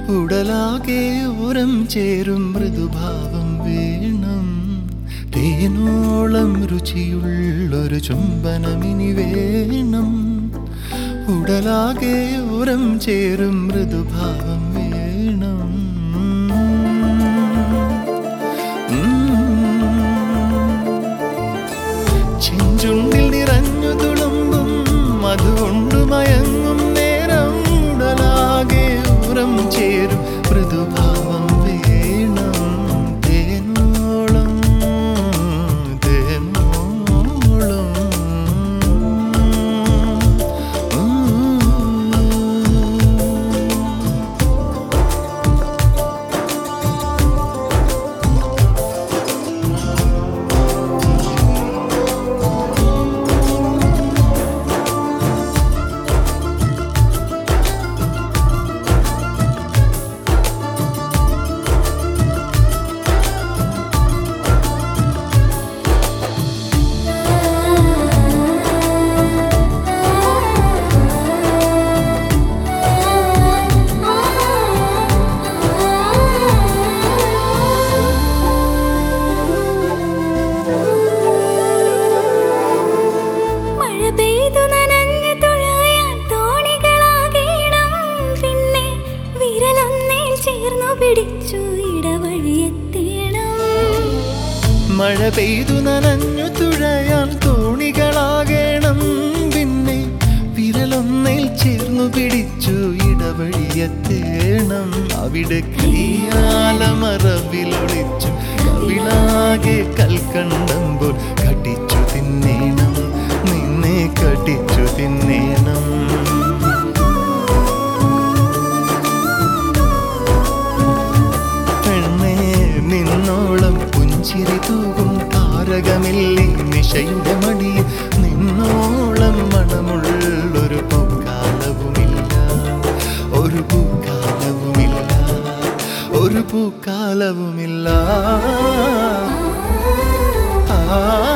ഉടലാകെ ഓരം ചേരും മൃദുഭാവം വേണം തേനോളം രുചിയുള്ളൊരു ചുംബനമിനി വേണം ഉടലാകെ ഓരം ചേരും മൃദുഭാവം വേണം ചെഞ്ചുണ്ടിൽ നിറഞ്ഞു തുളുമ്പും അതുകൊണ്ട് മയങ്ങും നേരം ഉടലാകെ ഉറം ചേരും മൃദുഭാവം വേണം തേനോളം തേനോളം ഉം. മഴ പെയ്തു നനഞ്ഞു തുഴയാൻ തോണികളാകേണം പിന്നെ വിരലൊന്നേൽ ചേർന്നു പിടിച്ചു ഇടവഴിയെത്തേണം മഴ പെയ്തു നനഞ്ഞു തുഴയാൻ തോണികളാകണം പിന്നെ വിരലൊന്നിൽ ചേർന്നു പിടിച്ചു ഇടവഴിയെത്തേണം അവിടെ കയ്യാലമറവിലൊളിച്ചു കവിളാകെ കൽക്കണ്ടമ്പോൾ കടിച്ചു തിന്നേണം നിന്നെ കടിച്ചു തിന്നേണം പെണ്ണേ നിന്നോളം പുഞ്ചിരി തൂകും താരകമില്ലേ നിശയുടെ മടിയിൽ നിന്നോളം മണമുള്ളൊരു പൂക്കാലവുമില്ല ഒരു പൂക്കാലവുമില്ല ഒരു പൂക്കാലവുമില്ല ആ